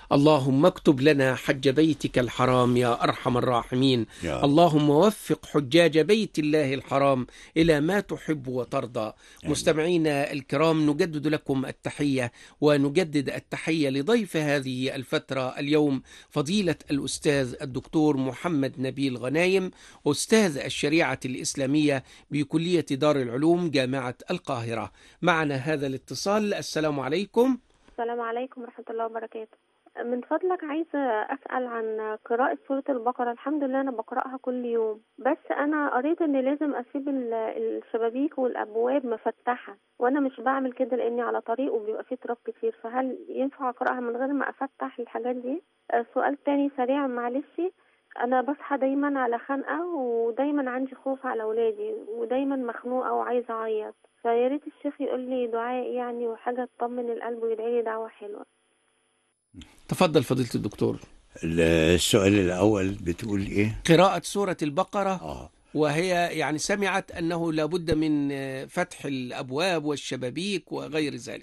اللهم اكتب لنا حج بيتك الحرام يا أرحم الراحمين يا اللهم وفق حجاج بيت الله الحرام إلى ما تحب وترضى مستمعينا الكرام نجدد لكم التحية ونجدد التحية لضيف هذه الفترة اليوم فضيلة الأستاذ الدكتور محمد نبيل غنايم أستاذ الشريعة الإسلامية بكلية دار العلوم جامعة القاهرة معنا هذا الاتصال السلام عليكم السلام عليكم ورحمة الله وبركاته من فضلك عايزة أسأل عن قراءة سورة البقرة الحمد لله أنا بقرأها كل يوم بس أنا قريت إن لازم أسيب ال- الشبابيك والأبواب مفتحة وأنا مش بعمل كده لأني على طريق وبيبقى فيه تراب كتير فهل ينفع أقرأها من غير ما أفتح الحاجات دي؟ آه، سؤال تاني سريع معلش أنا بصحى دايما على خنقة ودايما عندي خوف على أولادي ودايما مخنوقة وعايزة أعيط فيا ريت الشيخ يقول لي دعاء يعني وحاجة تطمن القلب ويدعي لي دعوة حلوة تفضل فضيلة الدكتور السؤال الأول بتقول إيه؟ قراءة سورة البقرة آه وهي يعني سمعت أنه لابد من آه، فتح الأبواب والشبابيك وغير ذلك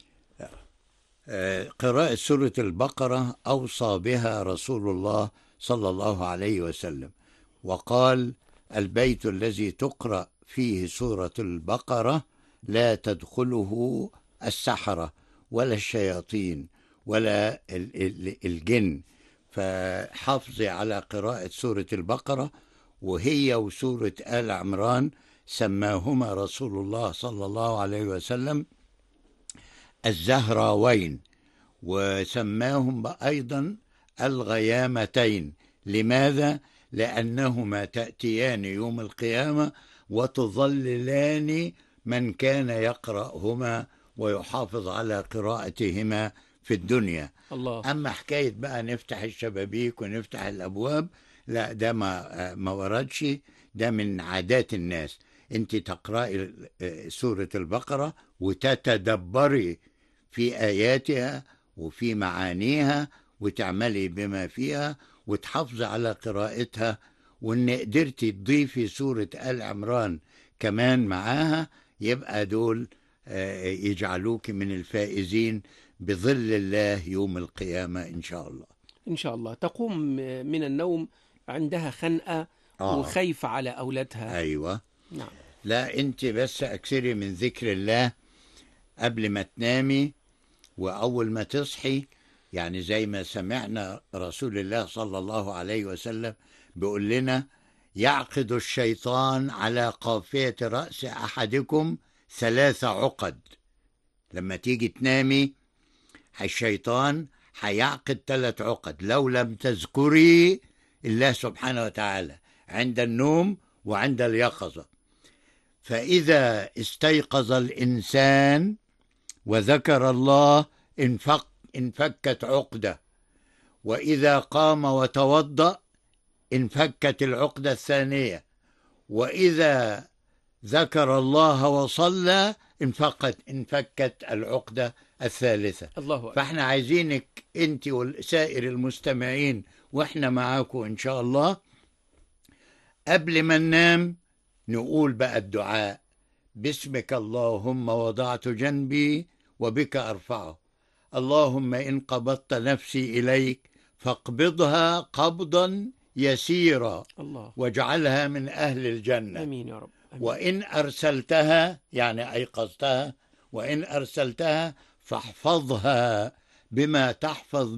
آه، قراءة سورة البقرة أوصى بها رسول الله صلى الله عليه وسلم وقال البيت الذي تقرأ فيه سورة البقرة لا تدخله السحرة ولا الشياطين ولا ال- ال- الجن فحافظي على قراءة سورة البقرة وهي وسورة آل عمران سماهما رسول الله صلى الله عليه وسلم الزهراوين وسماهم أيضا الغيامتين لماذا؟ لأنهما تأتيان يوم القيامة وتظللان من كان يقرأهما ويحافظ على قراءتهما في الدنيا الله أما حكاية بقى نفتح الشبابيك ونفتح الأبواب لا ده ما ما وردش ده من عادات الناس أنت تقرأي آه، سورة البقرة وتتدبري في آياتها وفي معانيها وتعملي بما فيها وتحافظي على قراءتها وإن قدرتي تضيفي سورة آل عمران كمان معاها يبقى دول آه، يجعلوك من الفائزين بظل الله يوم القيامة إن شاء الله إن شاء الله تقوم من النوم عندها خنقة آه. وخايفة على أولادها أيوة نعم لا أنت بس أكثري من ذكر الله قبل ما تنامي وأول ما تصحي يعني زي ما سمعنا رسول الله صلى الله عليه وسلم بيقول لنا يعقد الشيطان على قافية رأس أحدكم ثلاث عقد لما تيجي تنامي الشيطان هيعقد ثلاث عقد لو لم تذكري الله سبحانه وتعالى عند النوم وعند اليقظة فإذا استيقظ الإنسان وذكر الله انفك انفكت عقدة وإذا قام وتوضأ انفكت العقدة الثانية وإذا ذكر الله وصلى انفكت انفكت العقدة الثالثة الله أكبر فاحنا عايزينك انت وسائر المستمعين واحنا معاكم ان شاء الله قبل ما ننام نقول بقى الدعاء باسمك اللهم وضعت جنبي وبك ارفعه اللهم ان قبضت نفسي اليك فاقبضها قبضا يسيرا الله واجعلها من اهل الجنه أمين يا رب أمين. وإن أرسلتها يعني أيقظتها وإن أرسلتها فاحفظها بما تحفظ